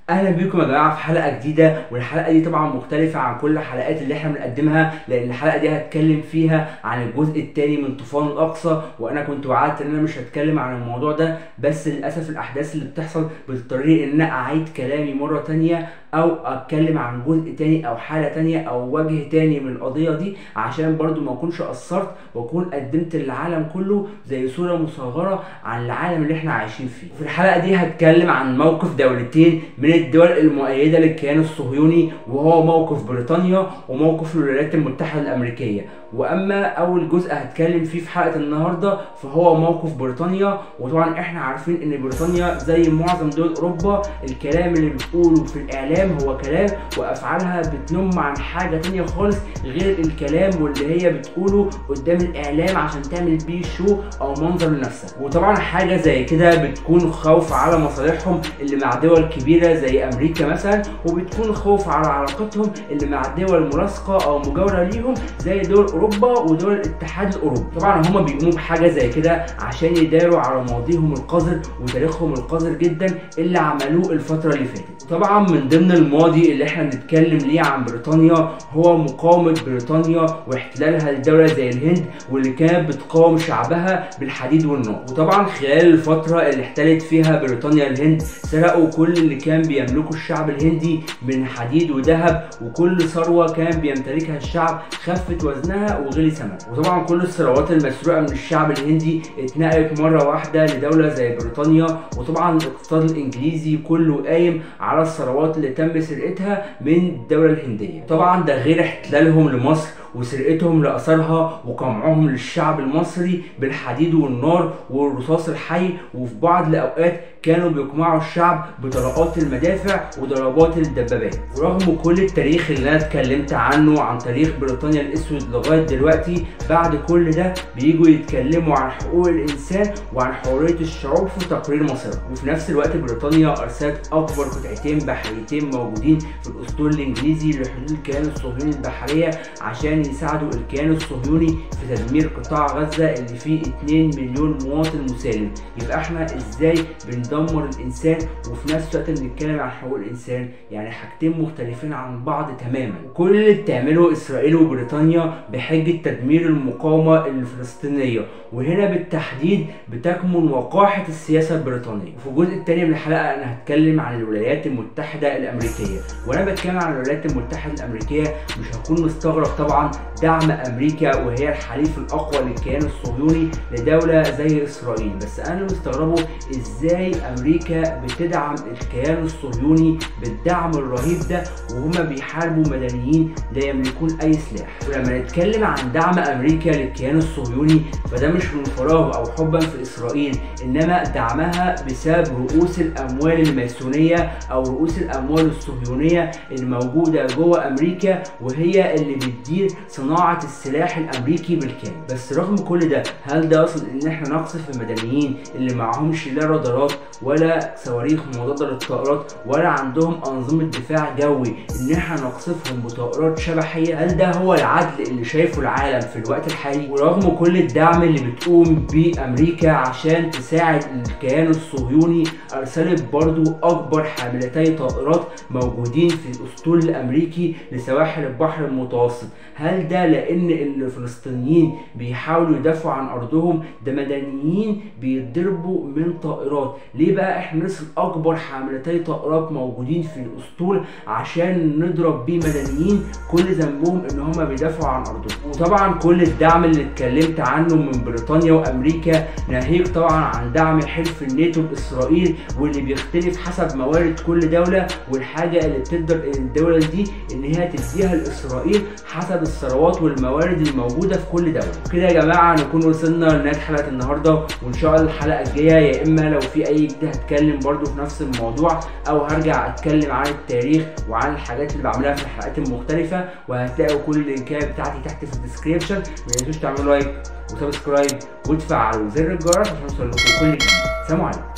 اهلا بيكم يا جماعه في حلقه جديده والحلقه دي طبعا مختلفه عن كل الحلقات اللي احنا بنقدمها لان الحلقه دي هتكلم فيها عن الجزء الثاني من طوفان الاقصى وانا كنت وعدت ان انا مش هتكلم عن الموضوع ده بس للاسف الاحداث اللي بتحصل بتضطرني ان انا اعيد كلامي مره تانية او اتكلم عن جزء تاني او حاله تانية او وجه تاني من القضيه دي عشان برضو ما اكونش قصرت واكون قدمت للعالم كله زي صوره مصغره عن العالم اللي احنا عايشين فيه في الحلقه دي هتكلم عن موقف دولتين من الدول المؤيده للكيان الصهيوني وهو موقف بريطانيا وموقف الولايات المتحده الامريكيه واما اول جزء هتكلم فيه في حلقه النهارده فهو موقف بريطانيا وطبعا احنا عارفين ان بريطانيا زي معظم دول اوروبا الكلام اللي بتقوله في الاعلام هو كلام وافعالها بتنم عن حاجه تانية خالص غير الكلام واللي هي بتقوله قدام الاعلام عشان تعمل بيه شو او منظر لنفسك وطبعا حاجه زي كده بتكون خوف على مصالحهم اللي مع دول كبيره زي امريكا مثلا وبتكون خوف على علاقتهم اللي مع دول ملاصقه او مجاوره ليهم زي دول اوروبا ودول الاتحاد الاوروبي طبعا هما بيقوموا بحاجه زي كده عشان يداروا على ماضيهم القذر وتاريخهم القذر جدا اللي عملوه الفتره اللي فاتت طبعا من ضمن الماضي اللي احنا بنتكلم ليه عن بريطانيا هو مقاومه بريطانيا واحتلالها لدوله زي الهند واللي كانت بتقاوم شعبها بالحديد والنار وطبعا خلال الفتره اللي احتلت فيها بريطانيا الهند سرقوا كل اللي كان بيملكه الشعب الهندي من حديد وذهب وكل ثروه كان بيمتلكها الشعب خفت وزنها وغلي ثمنها وطبعا كل الثروات المسروقه من الشعب الهندي اتنقلت مره واحده لدوله زي بريطانيا وطبعا الاقتصاد الانجليزي كله قايم على الثروات اللي تم سرقتها من الدوله الهنديه طبعا ده غير احتلالهم لمصر وسرقتهم لاثارها وقمعهم للشعب المصري بالحديد والنار والرصاص الحي وفي بعض الاوقات كانوا بيقمعوا الشعب بطلقات المدافع وضربات الدبابات ورغم كل التاريخ اللي انا اتكلمت عنه عن تاريخ بريطانيا الاسود لغايه دلوقتي بعد كل ده بييجوا يتكلموا عن حقوق الانسان وعن حريه الشعوب في تقرير مصيرها وفي نفس الوقت بريطانيا ارسلت اكبر قطعتين بحريتين موجودين في الاسطول الانجليزي لحدود الكيان الصهيوني البحريه عشان يساعدوا الكيان الصهيوني في تدمير قطاع غزه اللي فيه 2 مليون مواطن مسالم يبقى احنا ازاي بندمر الانسان وفي نفس الوقت بنتكلم عن حقوق الانسان يعني حاجتين مختلفين عن بعض تماما كل اللي بتعمله اسرائيل وبريطانيا بحجه تدمير المقاومه الفلسطينيه وهنا بالتحديد بتكمن وقاحه السياسه البريطانيه وفي الجزء الثاني من الحلقه انا هتكلم عن الولايات المتحده الامريكيه وانا بتكلم عن الولايات المتحده الامريكيه مش هكون مستغرب طبعا دعم امريكا وهي الحليف الاقوى للكيان الصهيوني لدوله زي اسرائيل بس انا مستغربه ازاي امريكا بتدعم الكيان الصهيوني بالدعم الرهيب ده وهما بيحاربوا مدنيين لا يملكون اي سلاح ولما نتكلم عن دعم امريكا للكيان الصهيوني فده مش من فراغ او حبا في اسرائيل انما دعمها بسبب رؤوس الاموال الماسونيه او رؤوس الاموال الصهيونيه الموجوده جوه امريكا وهي اللي بتدير صناعه السلاح الامريكي بالكامل بس رغم كل ده هل ده يصل ان احنا نقصف المدنيين اللي معهمش لا رادارات ولا صواريخ مضاده للطائرات ولا عندهم انظمه دفاع جوي ان احنا نقصفهم بطائرات شبحيه هل ده هو العدل اللي شايفه العالم في الوقت الحالي ورغم كل الدعم اللي بتقوم بيه امريكا عشان تساعد الكيان الصهيوني ارسلت برضو اكبر حاملتي طائرات موجودين في الاسطول الامريكي لسواحل البحر المتوسط هل ده لان الفلسطينيين بيحاولوا يدافعوا عن ارضهم ده مدنيين بيتضربوا من طائرات ليه بقى احنا نرسل اكبر حاملتي طائرات موجودين في الاسطول عشان نضرب بيه مدنيين كل ذنبهم ان هم بيدافعوا عن ارضهم وطبعا كل الدعم اللي اتكلمت عنه من بريطانيا وامريكا ناهيك طبعا عن دعم حلف الناتو لاسرائيل واللي بيختلف حسب موارد كل دوله والحاجه اللي بتقدر الدوله دي ان هي تديها لاسرائيل حسب الثروات والموارد الموجوده في كل دوله كده يا جماعه نكون وصلنا لنهايه حلقه النهارده وان شاء الله الحلقه الجايه يا اما لو في اي جديد هتكلم برضو في نفس الموضوع او هرجع اتكلم عن التاريخ وعن الحاجات اللي بعملها في الحلقات المختلفه وهتلاقوا كل اللينكات بتاعتي تحت في الديسكريبشن ما تنسوش تعملوا لايك وسبسكرايب وتفعلوا زر الجرس عشان يوصل لكم كل جديد سلام عليكم